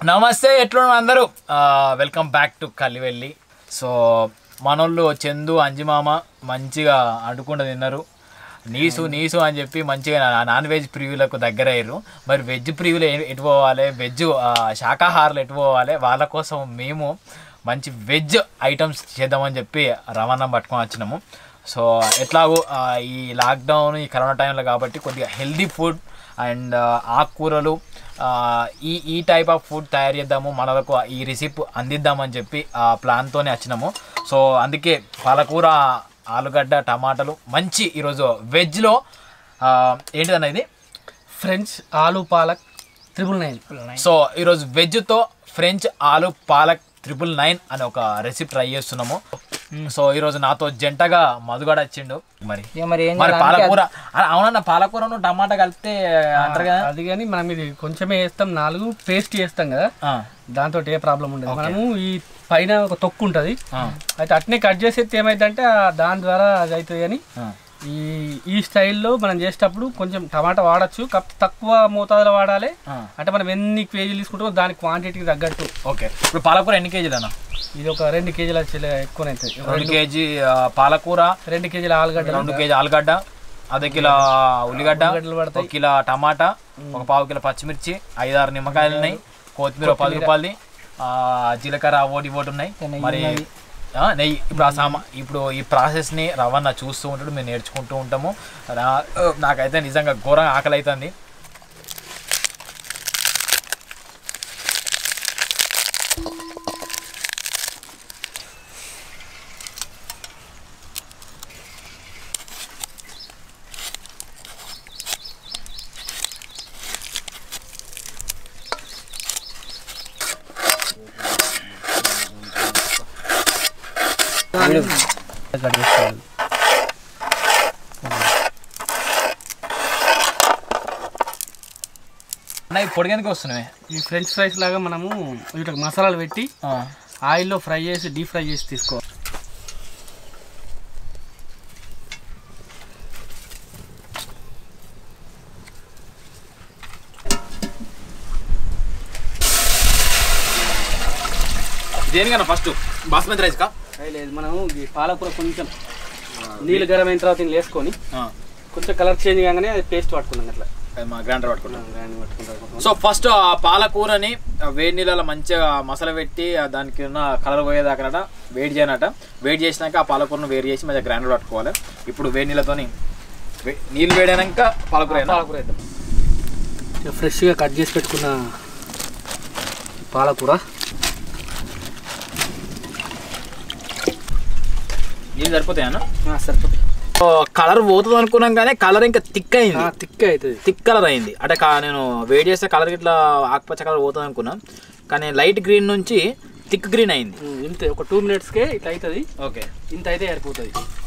నమస్తే ఎట్లున్నారు అందరూ welcome back to Kalivelli so మనోళ్ళు చందు అంజిమామ మంచిగా అండుకుండా తిన్నారు నీసు నీసు అని చెప్పి మంచిగా నా- నాన్ వెజ్ ప్రివ్యూలకు దగ్గర అయ్యారు మరి వెజ్ ప్రివ్యూలు ఏ- ఎటు పోవాలి వెజ్ ఆ, శాకాహారులు ఎటు పోవాలి వాళ్ళ కోసం మేము మంచి వెజ్ ఐటమ్స్ చేద్దామని చెప్పి రవాణా పట్టుకొని వచ్చినాము సో ఎట్లాగో ఆ, ఈ లాక్డౌన్ ఈ కరోనా టైంలో కాబట్టి కొద్దిగా హెల్దీ ఫుడ్ అండ్ ఆకుకూరలు ఆ, ఈ ఈ టైప్ ఆఫ్ ఫుడ్ తయారు చేద్దాము మనలకు ఈ రెసిపీ అందిద్దామని చెప్పి ఆ ప్లాన్తోనే వచ్చినాము సో అందుకే పాలకూర ఆలుగడ్డ టమాటాలు మంచి ఈరోజు వెజ్లో ఏంటిదన్న ఇది ఫ్రెంచ్ ఆలు పాలక్ త్రిబుల్ నైన్ సో ఈరోజు వెజ్తో ఫ్రెంచ్ ఆలు పాలక్ త్రిపుల్ నైన్ అనే ఒక రెసిపీ ట్రై చేస్తున్నాము సో ఈరోజు నాతో జంటగా మధుగడ వచ్చిండు మరి ఇక మరి ఏం మరి చేయాలి? పాలకూర ఆ, అవునన్న పాలకూరను టమాటా కలిపితే అంటారు కదా అది కానీ మనం ఇది కొంచెమే వేస్తాం నాలుగు పేస్ట్ చేస్తాం కదా ఆ, దాంతో ఏ ప్రాబ్లం ఉండదు మనము ఈ పైన ఒక తొక్కు ఉంటుంది ఆ, అయితే అట్నే కట్ చేసేది ఏమైందంటే ఆ దాని ద్వారా అది అవుతుంది కానీ ఆ. ఈ ఈ స్టైల్లో మనం చేసేటప్పుడు కొంచెం టమాటా వాడచ్చు కాకపోతే తక్కువ మోతాదులో వాడాలి ఆ. అంటే మనం ఎన్ని కేజీలు తీసుకుంటామో దాని క్వాంటిటీకి తగ్గట్టు ఓకే ఇప్పుడు పాలకూర ఎన్ని కేజీలు అన్న ఇది ఒక రెండు కేజీల ఎక్కువ అవుతుంది ఒక రెండు కేజీ ఆ, పాలకూర రెండు కేజీల ఆలుగడ్డ రెండు కేజీ ఆలుగడ్డ అర్ధ కిలో ఉల్లిగడ్డ ఉల్లిగడ్డలు పడతాయి ఒక కిలో టమాటా ఒక పావు కిలో పచ్చిమిర్చి ఐదారు నిమ్మకాయలు ఉన్నాయి కొత్తిమీర ఒక పది రూపాయలది ఆ, జీలకర్ర ఓటి ఓటి ఉన్నాయి మరి ఆ, నెయ్యి ఇప్పుడు ఆ సామా ఇప్పుడు ఈ ప్రాసెస్ని రవాణా చూస్తూ ఉంటాడు మేము నేర్చుకుంటూ ఉంటాము రా- నాకైతే నిజంగా ఘోరంగా ఆకలి అవుతుంది కట్ చేసుకోవాలి అన్న ఈ పొడిగేందుకు వస్తున్నాయి ఈ ఫ్రెంచ్ ఫ్రైస్ లాగా మనము వీటికి మసాలాలు పెట్టి ఆయిల్లో ఫ్రై చేసి డీప్ ఫ్రై చేసి తీసుకోవాలి దేనికన్నా ఫస్ట్ బాస్మతి రైస్ కా లేదు మనము ఈ పాలకూర కొంచెం నీళ్ళు గరం అయిన తర్వాత ఇందులో వేసుకొని కొంచెం కలర్ చేంజ్ కాగానే అది పేస్ట్ పట్టుకున్నాం అట్లా మా గ్రైండర్ పట్టుకుంటాం గ్రైండ్ పట్టుకుంటాం సో ఫస్ట్ ఆ పాలకూరని ఆ వేడి నీళ్ళలో మంచిగా మసాలా పెట్టి ఆ దానికి ఉన్న కలర్ పోయేదాకనట వేడి చేయనట వేడి చేసినాక ఆ పాలకూరను వేడి చేసి మంచిగా గ్రైండర్ పట్టుకోవాలి ఇప్పుడు వేడి నీళ్ళతోని వే- నీళ్ళు వేడైనాక పాలకూర వేయాలా? పాలకూర వేద్దాం ఇక ఫ్రెష్గా కట్ చేసి పెట్టుకున్న ఈ పాలకూర నీళ్ళు సరిపోతాయన్న ఆ, సరిపోతుంది కలర్ పోతుంది అనుకున్నాం కానీ కలర్ ఇంకా థిక్ అయింది థిక్ అవుతుంది థిక్ కలర్ అయింది అంటే కా- నేను వేడి చేస్తే కలర్ ఇట్లా ఆకుపచ్చ కలర్ పోతుంది అనుకున్నా కానీ లైట్ గ్రీన్ నుంచి థిక్ గ్రీన్ అయింది ఇంతే ఒక టూ మినిట్స్కే ఇట్లా అవుతుంది ఓకే ఇంత అయితే సరిపోతుంది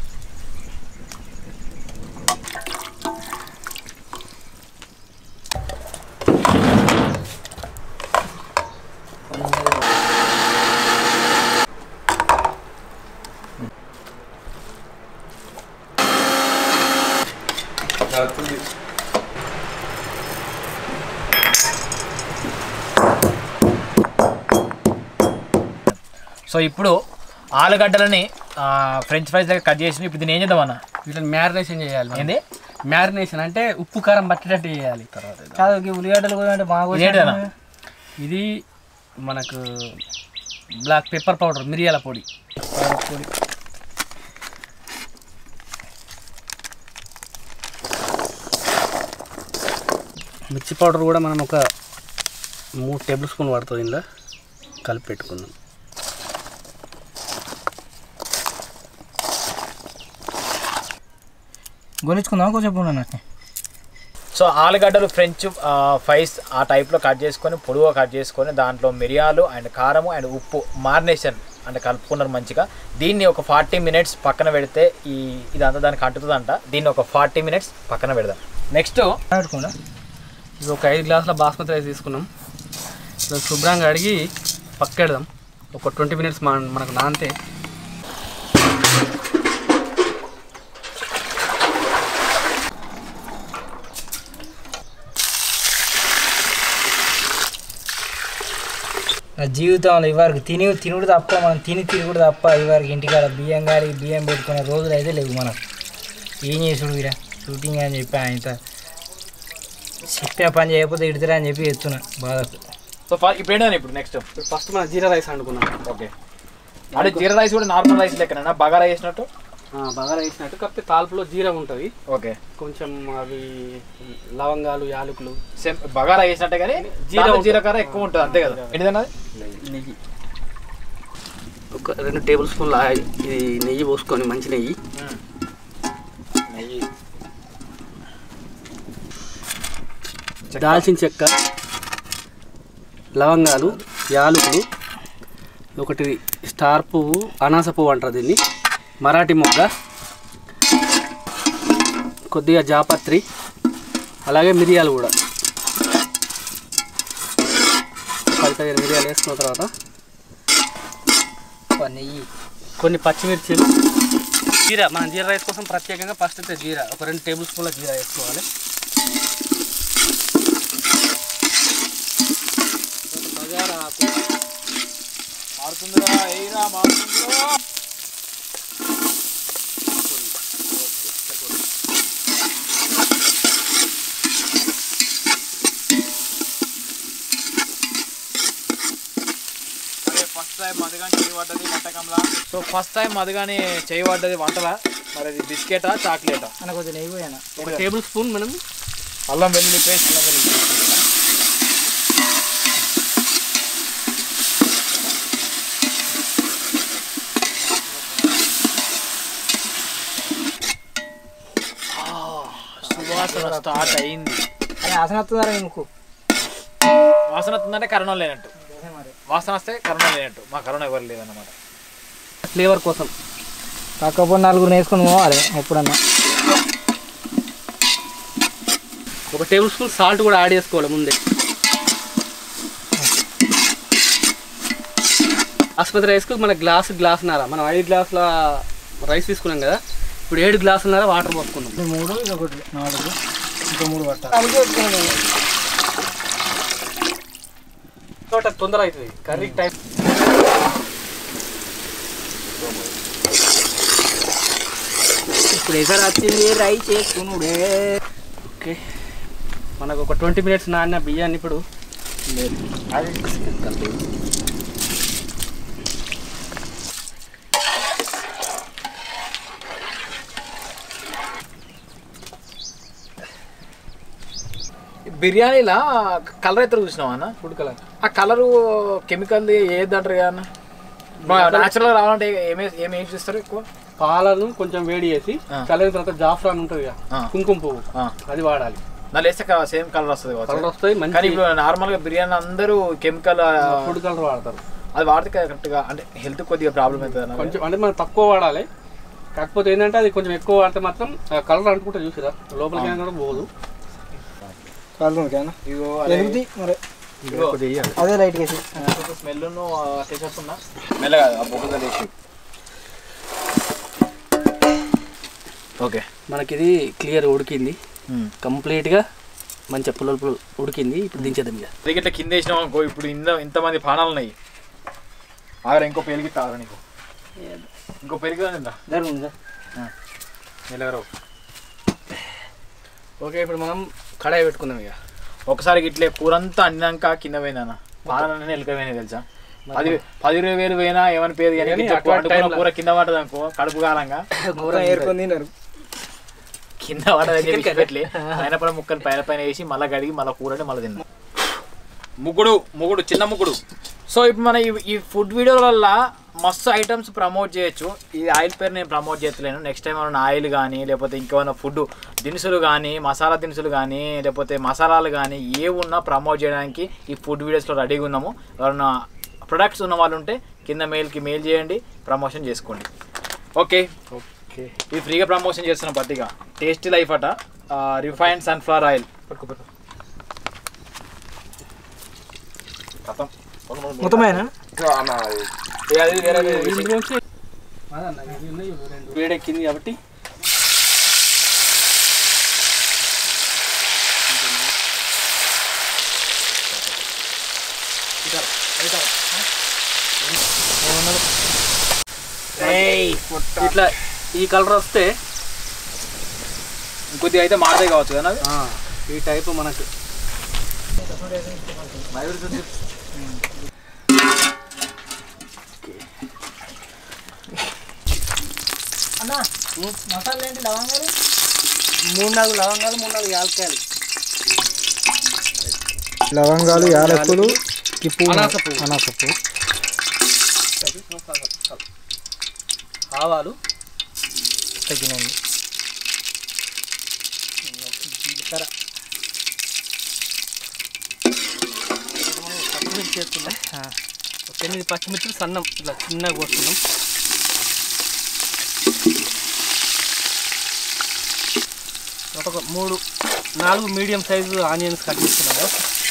సో ఇప్పుడు ఆలుగడ్డలని ఆ, ఫ్రెంచ్ ఫ్రైస్ దగ్గర కట్ చేసి ఇప్పుడు దీన్ని ఏం చేద్దామన్న వీటిని మ్యారినేషన్ చేయాలి మనం. ఏంది మ్యారినేషన్ అంటే ఉప్పు కారం పట్టేటట్టు చేయాలి కాదు ఈ ఉల్లిగడ్డలు కూడా అంటే బాగా ఇది ఏంటిదన్న? ఇది మనకు బ్లాక్ పెప్పర్ పౌడర్ మిరియాల పొడి మిర్చి పౌడర్ కూడా మనం ఒక మూడు టేబుల్ స్పూన్ పడుతుంది ఇందులో కలిపి పెట్టుకుందాం గొనిచ్చుకుందాం కొంచెం ఉన్నట్టు సో ఆలుగడ్డలు ఫ్రెంచ్ ఆ, ఫ్రైస్ ఆ టైప్లో కట్ చేసుకొని పొడుగా కట్ చేసుకొని దాంట్లో మిరియాలు అండ్ కారము అండ్ ఉప్పు మారినేషన్ అంటే కలుపుకున్నారు మంచిగా దీన్ని ఒక ఫార్టీ మినిట్స్ పక్కన పెడితే ఈ ఇదంతా దానికి అంటుతుందంట దీన్ని ఒక ఫార్టీ మినిట్స్ పక్కన పెడదాం నెక్స్ట్ పెట్టుకుండా ఇది ఒక ఐదు గ్లాసుల బాస్మతి రైస్ తీసుకున్నాం ఇది శుభ్రంగా అడిగి పక్కెడదాం ఒక ట్వంటీ మినిట్స్ మన మనకు నానితే నా జీవితంలో ఇవరకు తిని తినుడు తప్ప మనం తిని తిరుగుడు తప్ప ఇవరకు ఇంటికాడ బియ్యం గారి బియ్యం పెట్టుకునే రోజులు అయితే లేవు మనం ఏం చేసుడు వీరా షూటింగ్ అని చెప్పి ఆయనతో చెప్పిన పని చేయకపోతే ఇడతారా అని చెప్పి ఎత్తున్నా బాధకు సో ఫ- ఇప్పుడు ఏంటని ఇప్పుడు నెక్స్ట్ ఫస్ట్ మన జీరా రైస్ వండుకున్నాం ఓకే అంటే జీరా రైస్ కూడా నార్మల్ రైస్ లెక్కన బగారా వేసినట్టు ఆ, బాగా వేసినట్టు కాకపోతే తాల్పులో జీరా ఉంటుంది ఓకే కొంచెం అవి లవంగాలు యాలకులు సేమ్ బగారా వేసినట్టే కానీ జీరా ఉంటుంది. జీలకర్ర ఎక్కువ ఉంటుంది అంతే కదా ఏంటిదన్నది నెయ్యి ఒక రెండు టేబుల్ స్పూన్ల ఆయిల్ ఇది నెయ్యి పోసుకొని మంచి నెయ్యి నెయ్యి దాల్చిన చెక్క లవంగాలు యాలకులు ఒకటి స్టార్ పువ్వు అనాస పువ్వు అంటారు దీన్ని మరాఠీ మొగ్గ కొద్దిగా జాపత్రి అలాగే మిరియాలు కూడా పది పదిహేను మిరియాలు వేసుకున్న తర్వాత నెయ్యి కొన్ని పచ్చిమిర్చిలు జీరా మనం జీరా రైస్ కోసం ప్రత్యేకంగా ఫస్ట్ అయితే జీరా ఒక రెండు టేబుల్ స్పూన్ల జీరా వేసుకోవాలి బగారా ఆకు మారుతుందిరా ఏయిరా మారుతుందిరా ఫస్ట్ టైం మధుగాని చేయబడ్డది వంటకంలా సో ఫస్ట్ టైం మధుగాని చేయబడ్డది వంటలా మరి అది బిస్కెటా చాక్లెటా అని కొంచెం నెయ్యి పోయాను ఒక టేబుల్ స్పూన్ మనం అల్లం వెల్లుల్లి పేస్ట్ అల్లం వెల్లుల్లి పేస్ట్ సువాసన స్టార్ట్ అయింది అని ఆసన వస్తుందా ఇంకు వాసన వస్తుందంటే కరోనా లేనట్టు వాసన వస్తే కరోనా లేనట్టు మా కరోనా ఎవరు లేదన్నమాట ఫ్లేవర్ కోసం కాకపోతే నలుగురు వేసుకొని పోవాలి ఎప్పుడన్నా ఒక టేబుల్ స్పూన్ సాల్ట్ కూడా యాడ్ చేసుకోవాలి ముందే ఆసుపత్రి రైస్కు మన గ్లాస్ గ్లాసున్నర మనం ఐదు గ్లాసుల రైస్ తీసుకున్నాం కదా ఇప్పుడు ఏడు గ్లాసున్నర వాటర్ పోసుకున్నాం ఇది మూడు ఇది ఒకటి నాలుగు ఇంకా మూడు పట్టాలి తోట తొందర అవుతుంది కర్రీ టైప్ ఇప్పుడు ఎక్కడ వచ్చింది రైస్ చేసుకునుడే ఓకే మనకు ఒక ట్వంటీ మినిట్స్ నాన్న బియ్యాన్ని ఇప్పుడు బిర్యానీలా కలర్ అయితే చూసినావా అన్న ఫుడ్ కలర్ ఆ కలరు కెమికల్ ఏది అంటారు కదా అన్న న్యాచురల్ రావాలంటే ఏమే ఏమి యూజ్ చేస్తారు ఎక్కువ పాలను కొంచెం వేడి చేసి ఆ. చల్లిన తర్వాత జాఫ్రాన్ ఉంటుంది కదా ఆ. కుంకుమ పువ్వు ఆ. అది వాడాలి దాని వేస్తే సేమ్ కలర్ వస్తుంది కలర్ కావచ్చు వస్తాయి కానీ మంచి ఇప్పుడు నార్మల్ గా బిర్యానీ అందరూ కెమికల్ ఫుడ్ కలర్ వాడతారు అది వాడితే కరెక్ట్ గా అంటే హెల్త్ కొద్దిగా ప్రాబ్లం అవుతుంది అన్న కొంచెం అంటే మనం తక్కువ వాడాలి కాకపోతే ఏంటంటే అది కొంచెం ఎక్కువ వాడితే మాత్రం కలర్ అనుకుంటే చూసిరా లోపలికి కూడా పోదు కాలుతుందికేనా ఇగో ఎదుగుది మరి ఇగో అదే లైట్ వేసి స్మెల్ చేసేస్తున్నా మెల్లగా ఆ బొగ్గు వేసి ఓకే మనకి ఇది క్లియర్ ఉడికింది కంప్లీట్గా మంచిగా పుల్లలు పుల్లలు ఉడికింది ఇప్పుడు దించేద్దాం ఇక అది ఇట్లా కింద వేసినాం అనుకో ఇప్పుడు ఇంత ఇంతమంది పానాలు ఉన్నాయి ఆగరా ఇంకో పెరిగి తాగరా నీకు ఇంకో పెరిగి తిందా జరుగుతుందా మెల్లగరావు ఓకే ఇప్పుడు మనం కడాయి పెట్టుకుందాం ఇక ఒకసారి ఇట్లే కూర అంతా అన్నాక కింద పోయిందన్న పానాలన్నీ ఎలుకపోయినాయి తెలుసా పది పది ఇరవై వేలు పోయినా ఏమని పేరు కానీ కానీ ఇట్లా అటువంటి వండుకున్న టైంలో- కూర కింద పడ్డది అనుకో కడుపు కాలంగా మొత్తం ఏరుకొని తిన్నారు కింద పడ్డది పెట్టలే పైన పడ ముక్కలు పైన పైన వేసి మళ్ళీ కడిగి మళ్ళీ కూరని మళ్ళీ తిన్నా ముగ్గుడు ముగ్గుడు చిన్న ముగ్గుడు సో ఇప్పుడు మన ఈ- ఈ ఫుడ్ వీడియోల వల్ల మస్తు ఐటమ్స్ ప్రమోట్ చేయొచ్చు ఈ ఆయిల్ పేరు నేను ప్రమోట్ చేయట్లేను నెక్స్ట్ టైం ఏమైనా ఆయిల్ కానీ లేకపోతే ఇంకేమైనా ఫుడ్ దినుసులు కానీ మసాలా దినుసులు కానీ లేకపోతే మసాలాలు కానీ ఏ ఉన్నా ప్రమోట్ చేయడానికి ఈ ఫుడ్ వీడియోస్లో రెడీగా ఉన్నాము ఎవరైనా ప్రొడక్ట్స్ ఉన్న వాళ్ళు ఉంటే కింద మెయిల్కి మెయిల్ చేయండి ప్రమోషన్ చేసుకోండి ఓకే ఓకే ఇది ఫ్రీగా ప్రమోషన్ చేస్తున్న పత్రిక టేస్టీ లైఫ్ అట రిఫైన్డ్ సన్ఫ్లవర్ ఆయిల్ మొత్తమేనా ఇందులోంచి వేడెక్కింది కాబట్టి ఇట్లా ఈ కలర్ వస్తే ఇంకొద్దిగా అయితే మాడతాయి కావచ్చు కదా అవి? ఆ, ఈ టైప్ మనకు అన్న మసాలా ఏంటి లవంగాలు మూడు నాలుగు లవంగాలు మూడు నాలుగు యాలక్కాయలు లవంగాలు యాలకులు అనాస పువ్వు. అనాస పువ్వు ఆవాలు తగినండి జీలకర్ర పచ్చిమిర్చి చేసుకుందాం ఒక ఎనిమిది పచ్చిమిర్చిలు సన్నం ఇట్లా చిన్నగా కోసుకుందాం ఒక మూడు నాలుగు మీడియం సైజు ఆనియన్స్ కట్ చేసుకున్నాము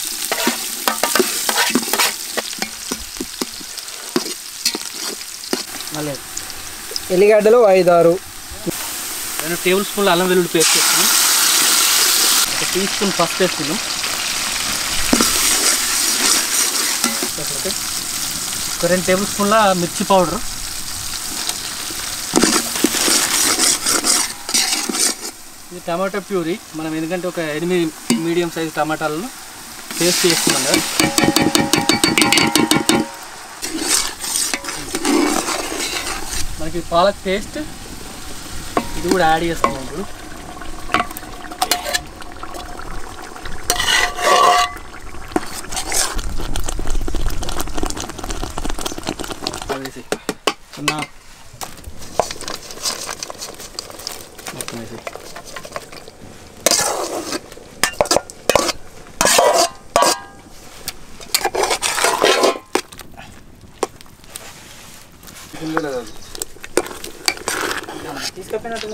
మళ్ళీ ఎల్లిగడ్డలు ఐదారు రెండు టేబుల్ స్పూన్లు అల్లం వెల్లుల్లి పేస్ట్ వేసుకున్నాం ఒక టీ స్పూన్ పసుపు వేసుకున్నాం ఓకే. ఒక రెండు టేబుల్ స్పూన్ల మిర్చి పౌడర్ ఇది టమాటో ప్యూరీ మనం ఎందుకంటే ఒక ఎనిమిది మీడియం సైజ్ టమాటాలను పేస్ట్ చేసుకున్నాం కదా మనకి పాలక్ పేస్ట్ ఇది కూడా యాడ్ చేసుకున్నాం ఇప్పుడు వేసి చిన్న మొత్తం వేసి తీసుకపోయినట్టు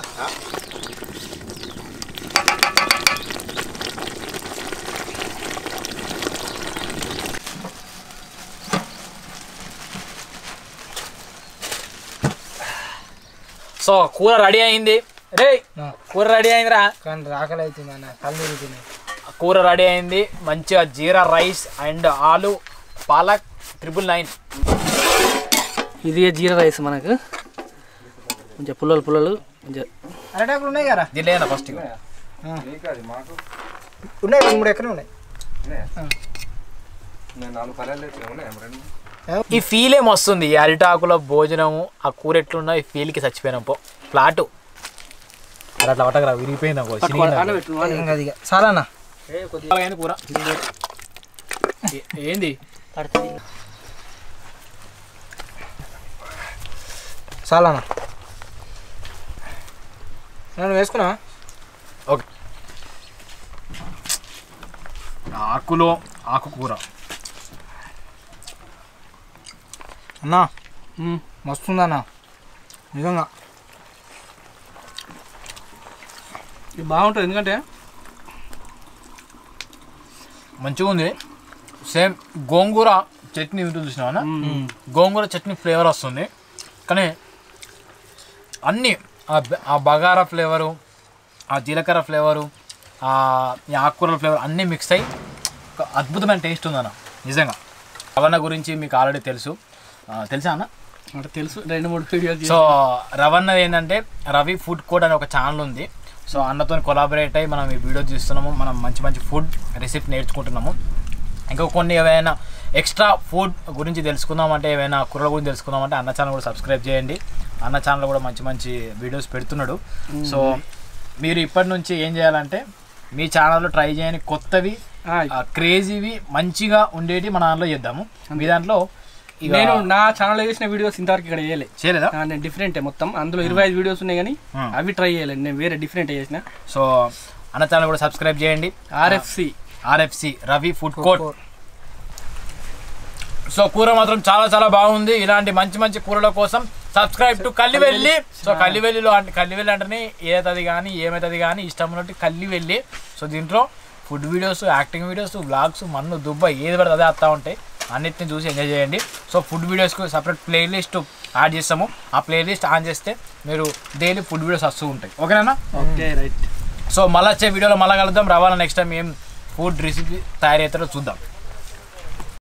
సో కూర రెడీ అయింది రే కూర రెడీ అయిందిరా కానీ రాకలు అవుతుంది అన్న కళ్ళు తిరుగుతున్నాయి కూర రెడీ అయింది మంచిగా జీరా రైస్ అండ్ ఆలు పాలక్ ట్రిపుల్ నైన్ ఇది జీరా రైస్ మనకు కొంచెం పుల్లలు పుల్లలు కొంచెం అరటాకులు ఉన్నాయి కదా దీనిలో ఫస్ట్ ఉన్నాయి రెండు మూడు ఎక్కడ ఉన్నాయి ఈ ఫీల్ ఏం వస్తుంది ఈ అరిటాకుల భోజనము ఆ కూర ఎట్లున్నా ఈ ఫీల్కి చచ్చిపోయినాం పో ఫ్లాట్ అరే అట్లా పట్టకరా విరిగిపోయింది అనుకో చినిగింది ఇంకా అది చాలా అన్న అనుకో. అయింది కూర ఏ- ఏంది చాలా అన్న నేను వేసుకున్నా ఓకే ఆకులో ఆకుకూర అన్నా మస్తుందన్న నిజంగా ఇది బాగుంటుంది ఎందుకంటే మంచిగా ఉంది సేమ్ గోంగూర చట్నీ ఉంటుంది చూసినావా గోంగూర చట్నీ ఫ్లేవర్ వస్తుంది కానీ అన్నీ ఆ బ- ఆ బగారా ఫ్లేవరు ఆ జీలకర్ర ఫ్లేవరు ఆ ఈ ఆకుకూరల ఫ్లేవర్ అన్నీ మిక్స్ అయ్యి ఒక అద్భుతమైన టేస్ట్ ఉందన్న నిజంగా రవణ గురించి మీకు ఆల్రెడీ తెలుసు ఆ, తెలుసా అన్న అంటే తెలుసు రెండు మూడు వీడియోలు సో రవణ ఏంటంటే రవి ఫుడ్ కోడ్ అనే ఒక ఛానల్ ఉంది సో అన్నతో కొలాబరేట్ అయ్యి మనం ఈ వీడియో తీస్తున్నాము మనం మంచి మంచి ఫుడ్ రెసిపీ నేర్చుకుంటున్నాము ఇంకా కొన్ని ఏవైనా ఎక్స్ట్రా ఫుడ్ గురించి తెలుసుకుందాం అంటే ఏమైనా కూరల గురించి తెలుసుకుందాం అంటే అన్న ఛానల్ కూడా సబ్స్క్రైబ్ చేయండి అన్న ఛానల్ కూడా మంచి మంచి వీడియోస్ పెడుతున్నాడు సో మీరు ఇప్పటి నుంచి ఏం చేయాలంటే మీ ఛానల్లో ట్రై చేయని కొత్తవి క్రేజీవి మంచిగా ఉండేవి మన దాంట్లో చేద్దాము మీ దాంట్లో ఇక నేను నా ఛానల్లో చేసిన వీడియోస్ ఇంతవరకు ఇక్కడ చేయలే చేయలేదా ఆ, నేను డిఫరెంట్ మొత్తం అందులో ఇరవై ఐదు వీడియోస్ ఉన్నాయి కానీ Hmm. అవి ట్రై చేయలేదు నేను వేరే డిఫరెంట్ చేసిన సో అన్న ఛానల్ కూడా సబ్స్క్రైబ్ చేయండి RFC RFC Ravi food court so కూర మాత్రం చాలా చాలా బాగుంది ఇలాంటి మంచి మంచి కూరల కోసం సబ్స్క్రైబ్ టు కల్లివెల్లి సో కల్లివెల్లిలో అంటే కల్లివెల్లి అంటేనే ఏదది కానీ ఏమైతుంది కానీ ఇష్టం ఉన్నట్టు కల్లివెల్లి సో దీంట్లో food videos acting videos vlogs మన్ను దుబ్బ ఏది పడితే అదే వస్తూ ఉంటాయి అన్నిటిని చూసి ఎంజాయ్ చేయండి సో ఫుడ్ వీడియోస్కి సపరేట్ ప్లేలిస్ట్ యాడ్ చేస్తాము ఆ ప్లేలిస్ట్ ఆన్ చేస్తే మీరు డైలీ ఫుడ్ వీడియోస్ వస్తూ ఉంటాయి ఓకేనా ఓకే రైట్ సో మళ్ళీ వచ్చే వీడియోలో మళ్ళీ కలుద్దాం రావాలా నెక్స్ట్ టైం ఏం ఫుడ్ రెసిపీ తయారు అవుతారో చూద్దాం